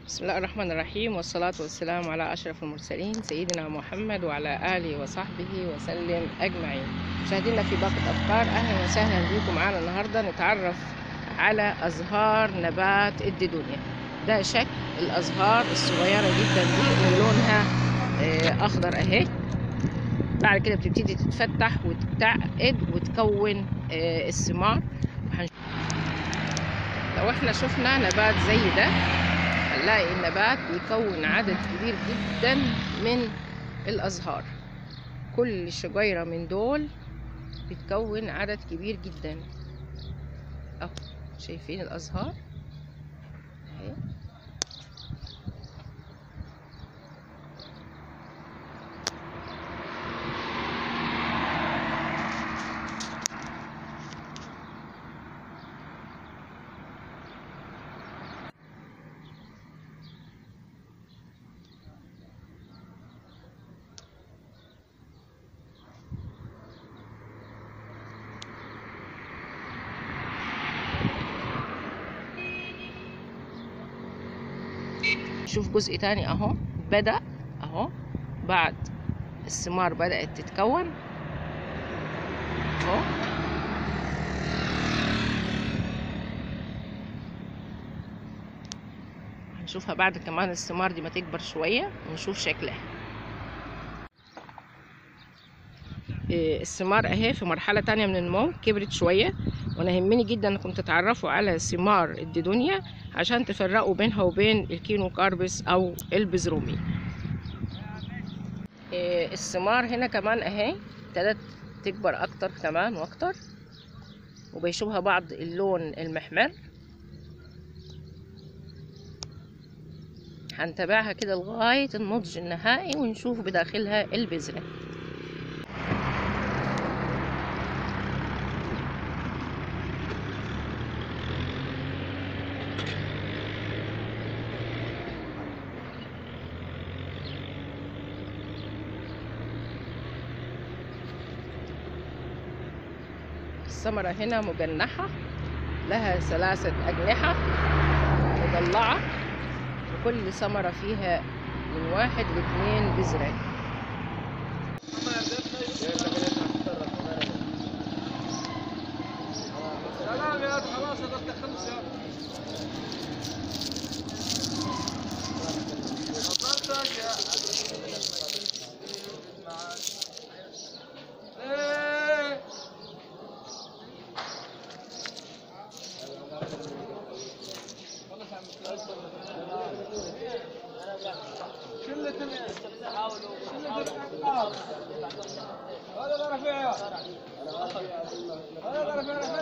بسم الله الرحمن الرحيم والصلاة والسلام على أشرف المرسلين سيدنا محمد وعلى آله وصحبه وسلم أجمعين مشاهدينا في باقة أفكار أهلا وسهلا بكم معنا النهاردة نتعرف على أزهار نبات الديدونيا ده شكل الأزهار الصغيرة جدا دي اللي لونها آه، أخضر أهي بعد كده بتبتدي تتفتح وتتعقد وتكون آه، الثمار وهنش- لو احنا شفنا نبات زي ده هنلاقي النبات بيكون عدد كبير جدا من الأزهار كل شجيرة من دول بتكون عدد كبير جدا اهو شايفين الأزهار اهي شوف جزء تاني اهو بدأ اهو بعد الثمار بدأت تتكون اهو هنشوفها بعد كمان الثمار دي ما تكبر شوية ونشوف شكلها إيه، الثمار اهي في مرحلة تانية من النمو كبرت شوية وانا يهمني جدا انكم تتعرفوا على ثمار الديدونيا عشان تفرقوا بينها وبين الكينو كاربس او البزرومي إيه، الثمار هنا كمان اهي ابتدت تكبر اكتر كمان واكتر وبيشوبها بعض اللون المحمر هنتابعها كده لغاية النضج النهائي ونشوف بداخلها البذرة الثمرة هنا مجنحة لها ثلاثة أجنحة مضلعة وكل ثمرة فيها من واحد لاثنين بذرة سلام يا أبو خلاص قلت خمسة حضرتك يا إيه. شلة ال- شلة الأفكار. هذا اللي رفيعها. هذا اللي رفيعها.